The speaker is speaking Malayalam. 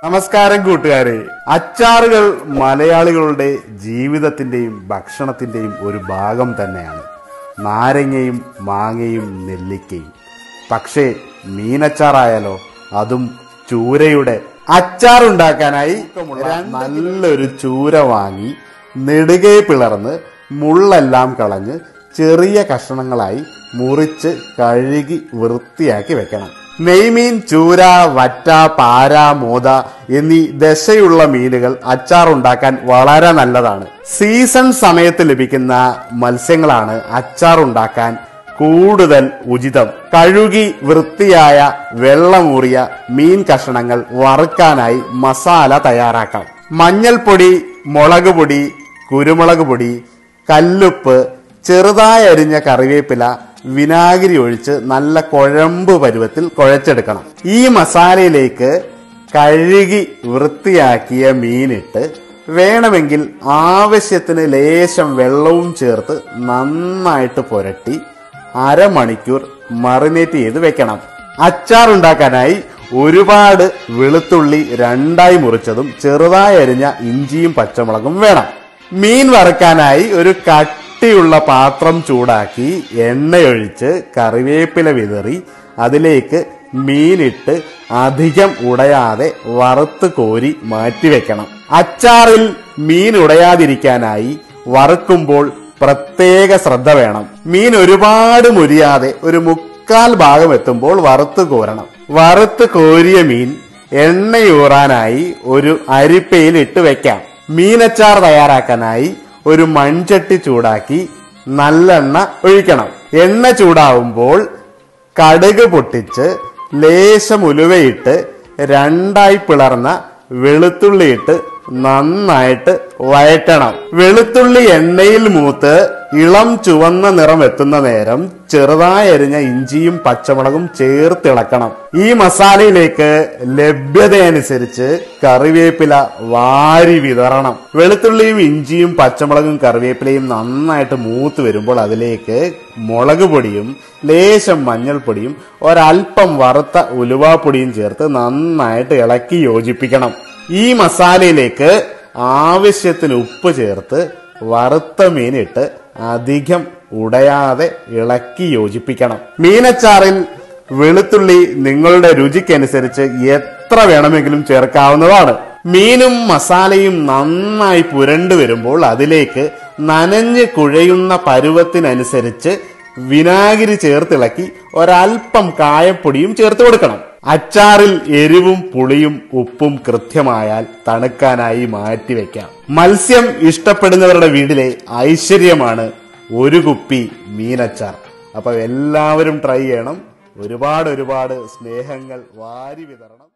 നമസ്കാരം കൂട്ടുകാരെ അച്ചാറുകൾ മലയാളികളുടെ ജീവിതത്തിന്റെയും ഭക്ഷണത്തിന്റെയും ഒരു ഭാഗം തന്നെയാണ് നാരങ്ങയും മാങ്ങയും നെല്ലിക്കയും പക്ഷേ മീനച്ചാറായാലോ അതും ചൂരയുടെ അച്ചാറുണ്ടാക്കാനായി നല്ലൊരു ചൂര വാങ്ങി നെടുകെ പിളർന്ന് മുള്ളെല്ലാം കളഞ്ഞ് ചെറിയ കഷ്ണങ്ങളായി മുറിച്ച് കഴുകി വൃത്തിയാക്കി വെക്കണം നെയ്മീൻ ചൂര വറ്റ പാര മോത എന്നീ ദശയുള്ള മീനുകൾ അച്ചാറുണ്ടാക്കാൻ വളരെ നല്ലതാണ് സീസൺ സമയത്ത് ലഭിക്കുന്ന മത്സ്യങ്ങളാണ് അച്ചാറുണ്ടാക്കാൻ കൂടുതൽ ഉചിതം കഴുകി വൃത്തിയായ വെള്ളമൂറിയ മീൻ കഷണങ്ങൾ വറുക്കാനായി മസാല തയ്യാറാക്കാം മഞ്ഞൾപ്പൊടി മുളക് പൊടി കുരുമുളക് പൊടി കല്ലുപ്പ് ചെറുതായി അരിഞ്ഞ കറിവേപ്പില വിനാഗിരി ഒഴിച്ച് നല്ല കുഴമ്പ് പരുവത്തിൽ കുഴച്ചെടുക്കണം ഈ മസാലയിലേക്ക് കഴുകി വൃത്തിയാക്കിയ മീനിട്ട് വേണമെങ്കിൽ ആവശ്യത്തിന് ലേശം വെള്ളവും ചേർത്ത് നന്നായിട്ട് പുരട്ടി അരമണിക്കൂർ മറിനേറ്റ് ചെയ്ത് വെക്കണം അച്ചാർ ഉണ്ടാക്കാനായി ഒരുപാട് വെളുത്തുള്ളി രണ്ടായി മുറിച്ചതും ചെറുതായി അരിഞ്ഞ ഇഞ്ചിയും പച്ചമുളകും വേണം മീൻ വറുക്കാനായി ഒരു കട്ടിയുള്ള പാത്രം ചൂടാക്കി എണ്ണയൊഴിച്ച് കറിവേപ്പില വിതറി അതിലേക്ക് മീനിട്ട് അധികം ഉടയാതെ വറുത്ത് കോരി മാറ്റിവെക്കണം അച്ചാറിൽ മീൻ ഉടയാതിരിക്കാനായി വറുക്കുമ്പോൾ പ്രത്യേക ശ്രദ്ധ വേണം മീൻ ഒരുപാട് മുരിയാതെ ഒരു മുക്കാൽ ഭാഗം എത്തുമ്പോൾ വറുത്ത് കോരണം വറുത്ത് കോരിയ മീൻ എണ്ണയൂറാനായി ഒരു അരിപ്പയിൽ ഇട്ട് വെക്കാം മീനച്ചാർ തയ്യാറാക്കാനായി ഒരു മൺചട്ടി ചൂടാക്കി നല്ലെണ്ണ ഒഴിക്കണം എണ്ണ ചൂടാവുമ്പോൾ കടുക് പൊട്ടിച്ച് ലേശം ഉലുവയിട്ട് രണ്ടായി പിളർന്ന വെളുത്തുള്ളിയിട്ട് നന്നായിട്ട് വയറ്റണം വെളുത്തുള്ളി എണ്ണയിൽ മൂത്ത് ഇളം ചുവന്ന നിറം എത്തുന്ന നേരം ചെറുതായി അരിഞ്ഞ ഇഞ്ചിയും പച്ചമുളകും ചേർത്തിളക്കണം ഈ മസാലയിലേക്ക് ലഭ്യതയനുസരിച്ച് കറിവേപ്പില വാരി വിതറണം വെളുത്തുള്ളിയും ഇഞ്ചിയും പച്ചമുളകും കറിവേപ്പിലയും നന്നായിട്ട് മൂത്ത് വരുമ്പോൾ അതിലേക്ക് മുളക് പൊടിയും ലേശം മഞ്ഞൾപ്പൊടിയും ഒരൽപ്പം വറുത്ത ഉലുവാപ്പൊടിയും ചേർത്ത് നന്നായിട്ട് ഇളക്കി യോജിപ്പിക്കണം ഈ മസാലയിലേക്ക് ആവശ്യത്തിന് ഉപ്പ് ചേർത്ത് വറുത്ത മീനിട്ട് അധികം ഉടയാതെ ഇളക്കി യോജിപ്പിക്കണം മീനച്ചാറിൽ വെളുത്തുള്ളി നിങ്ങളുടെ രുചിക്കനുസരിച്ച് എത്ര വേണമെങ്കിലും ചേർക്കാവുന്നതാണ് മീനും മസാലയും നന്നായി പുരണ്ടു വരുമ്പോൾ അതിലേക്ക് നനഞ്ഞ് കുഴയുന്ന പരുവത്തിനനുസരിച്ച് വിനാഗിരി ചേർത്തിളക്കി ഒരൽപ്പം കായപ്പൊടിയും ചേർത്ത് കൊടുക്കണം അച്ചാറിൽ എരിവും പുളിയും ഉപ്പും കൃത്യമായാൽ തണുക്കാനായി മാറ്റിവെക്കാം മത്സ്യം ഇഷ്ടപ്പെടുന്നവരുടെ വീട്ടിലെ ഐശ്വര്യമാണ് ഒരു കുപ്പി മീനച്ചാർ അപ്പൊ എല്ലാവരും ട്രൈ ചെയ്യണം ഒരുപാട് ഒരുപാട് സ്നേഹങ്ങൾ വാരി വിതരണം